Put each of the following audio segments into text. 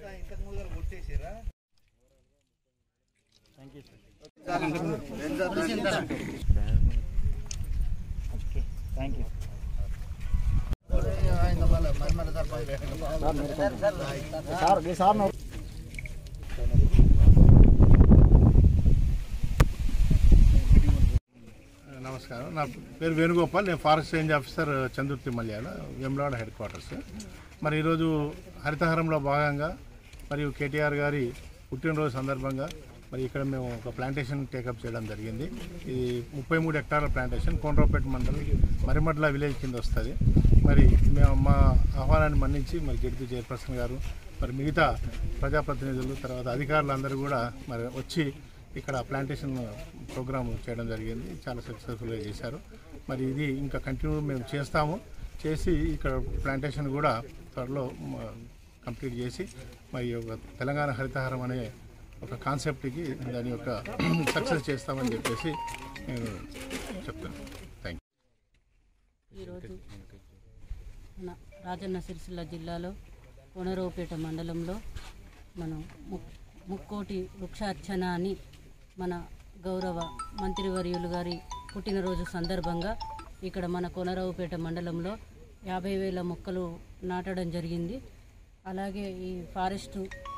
ఇంతకు ముందు కొట్టేసారా థ్యాంక్ యూ సార్ ఈ సార్ నవ్వు. నమస్కారం నా పేరు వేణుగోపాల్ నేను forest range officer Chandurthi Malyala Vemulawada headquarters మరి ఈరోజు హరితహారంలో భాగంగా మరియు కేటీఆర్ గారి పుట్టినరోజు సందర్భంగా మరి ఇక్కడ మేము ఒక ప్లాంటేషన్ టేకప్ చేయడం జరిగింది ఇది ముప్పై మూడు హెక్టార్ల ప్లాంటేషన్ కోనరావుపేట మండలం మరిమడ్ల విలేజ్ కింద వస్తుంది మరి మేము మా ఆహ్వానాన్ని మన్నించి మరి జడ్పీ చైర్పర్సన్ గారు మరి మిగతా ప్రజాప్రతినిధులు తర్వాత అధికారులు అందరూ కూడా మరి వచ్చి ఇక్కడ ప్లాంటేషన్ ప్రోగ్రామ్ చేయడం జరిగింది చాలా సక్సెస్ఫుల్గా చేశారు మరి ఇది ఇంకా కంటిన్యూ మేము చేస్తాము చేసి ఇక్కడ ప్లాంటేషన్ కూడా త్వరలో మ, కంప్లీట్ చేసి మరి ఒక తెలంగాణ హరితహారం అనే ఒక కాన్సెప్ట్కి దాని యొక్క సక్సెస్ చేస్తామని చెప్పేసి నేను చెప్తాను థ్యాంక్ యూ ఈరోజు మన రాజన్న సిరిసిల్ల జిల్లాలో కొనరావుపేట మండలంలో మనం ముక్ ముక్కోటి వృక్షార్చన అని మన గౌరవ మంత్రివర్యులు గారి పుట్టినరోజు సందర్భంగా ఇక్కడ మన కొనరావుపేట మండలంలో యాభై వేల మొక్కలు నాటడం జరిగింది అలాగే ఈ ఫారెస్టు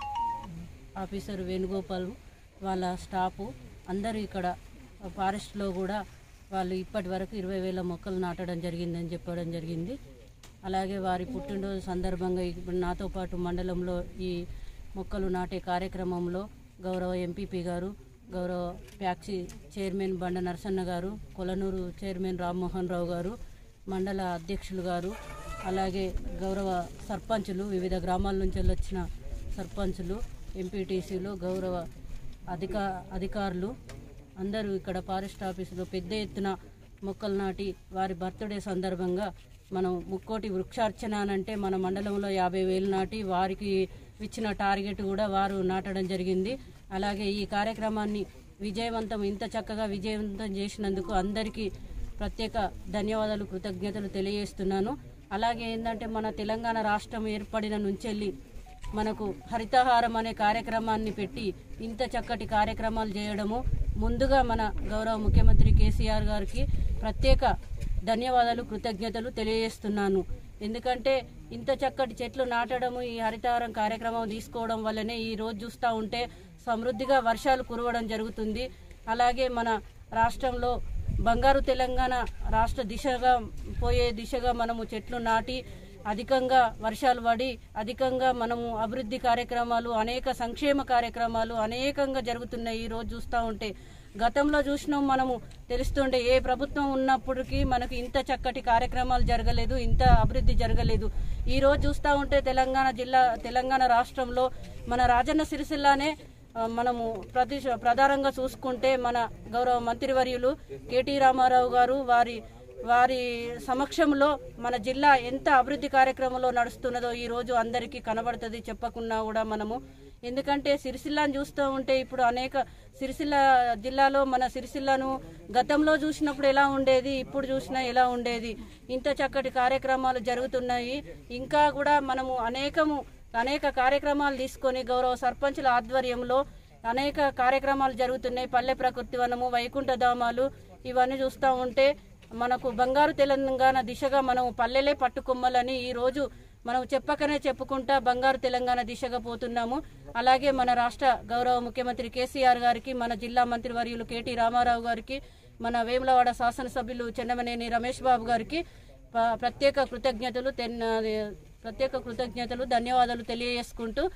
ఆఫీసర్ వేణుగోపాల్ వాళ్ళ స్టాఫు అందరూ ఇక్కడ ఫారెస్ట్లో కూడా వాళ్ళు ఇప్పటి వరకు ఇరవై వేల మొక్కలు నాటడం జరిగిందని చెప్పడం జరిగింది అలాగే వారి పుట్టినరోజు సందర్భంగా ఇప్పుడు నాతో పాటు మండలంలో ఈ మొక్కలు నాటే కార్యక్రమంలో గౌరవ ఎంపీపీ గారు గౌరవ ప్యాక్సీ చైర్మన్ బండ నరసన్న గారు కొలనూరు చైర్మన్ రామ్మోహన్ రావు గారు మండల అధ్యక్షులు గారు అలాగే గౌరవ సర్పంచులు వివిధ గ్రామాల నుంచి వచ్చిన సర్పంచులు ఎంపీటీసీలు గౌరవ అధిక అధికారులు అందరూ ఇక్కడ ఫారెస్ట్ ఆఫీసులో పెద్ద ఎత్తున మొక్కలు నాటి వారి బర్త్డే సందర్భంగా మనం ముక్కోటి వృక్షార్చన అని అంటే మన మండలంలో యాభై వేలు నాటి వారికి ఇచ్చిన టార్గెట్ కూడా వారు నాటడం జరిగింది అలాగే ఈ కార్యక్రమాన్ని విజయవంతం ఇంత చక్కగా విజయవంతం చేసినందుకు అందరికీ ప్రత్యేక ధన్యవాదాలు కృతజ్ఞతలు తెలియజేస్తున్నాను అలాగే ఏంటంటే మన తెలంగాణ రాష్ట్రం ఏర్పడిన నుంచెల్లి మనకు హరితహారం అనే కార్యక్రమాన్ని పెట్టి ఇంత చక్కటి కార్యక్రమాలు చేయడము ముందుగా మన గౌరవ ముఖ్యమంత్రి కేసీఆర్ గారికి ప్రత్యేక ధన్యవాదాలు కృతజ్ఞతలు తెలియజేస్తున్నాను ఎందుకంటే ఇంత చక్కటి చెట్లు నాటడము ఈ హరితహారం కార్యక్రమం తీసుకోవడం వల్లనే ఈ రోజు చూస్తూ ఉంటే సమృద్ధిగా వర్షాలు కురవడం జరుగుతుంది అలాగే మన రాష్ట్రంలో బంగారు తెలంగాణ రాష్ట్ర దిశగా పోయే దిశగా మనము చెట్లు నాటి అధికంగా వర్షాలు పడి అధికంగా మనము అభివృద్ధి కార్యక్రమాలు అనేక సంక్షేమ కార్యక్రమాలు అనేకంగా జరుగుతున్నాయి ఈ రోజు చూస్తూ ఉంటే గతంలో చూసినాం మనము తెలుస్తుండే ఏ ప్రభుత్వం ఉన్నప్పటికీ మనకు ఇంత చక్కటి కార్యక్రమాలు జరగలేదు ఇంత అభివృద్ధి జరగలేదు ఈ రోజు చూస్తూ ఉంటే తెలంగాణ జిల్లా తెలంగాణ రాష్ట్రంలో మన రాజన్న సిరిసిల్లానే ఆ, మనము ప్రతి ప్రధానంగా చూసుకుంటే మన గౌరవ మంత్రివర్యులు కేటీ రామారావు గారు వారి వారి సమక్షంలో మన జిల్లా ఎంత అభివృద్ధి కార్యక్రమంలో నడుస్తున్నదో ఈ రోజు అందరికీ కనబడుతుంది చెప్పకున్నా కూడా మనము ఎందుకంటే సిరిసిల్లాను చూస్తూ ఉంటే ఇప్పుడు అనేక సిరిసిల్ల జిల్లాలో మన సిరిసిల్లను గతంలో చూసినప్పుడు ఎలా ఉండేది ఇప్పుడు చూసినా ఎలా ఉండేది ఇంత చక్కటి కార్యక్రమాలు జరుగుతున్నాయి ఇంకా కూడా మనము అనేకము అనేక కార్యక్రమాలు తీసుకొని గౌరవ సర్పంచుల ఆధ్వర్యంలో అనేక కార్యక్రమాలు జరుగుతున్నాయి పల్లె ప్రకృతి వనము వైకుంఠ ధామాలు ఇవన్నీ చూస్తూ ఉంటే మనకు బంగారు తెలంగాణ దిశగా మనం పల్లెలే పట్టుకొమ్మలని ఈ రోజు మనం చెప్పకనే చెప్పుకుంటా బంగారు తెలంగాణ దిశగా పోతున్నాము అలాగే మన రాష్ట్ర గౌరవ ముఖ్యమంత్రి కేసీఆర్ గారికి మన జిల్లా మంత్రివర్యులు కేటీ రామారావు గారికి మన వేములవాడ శాసనసభ్యులు చెన్నమనేని రమేష్ బాబు గారికి ప- ప్రత్యేక కృతజ్ఞతలు తెన్- ప్రత్యేక కృతజ్ఞతలు ధన్యవాదాలు తెలియజేసుకుంటూ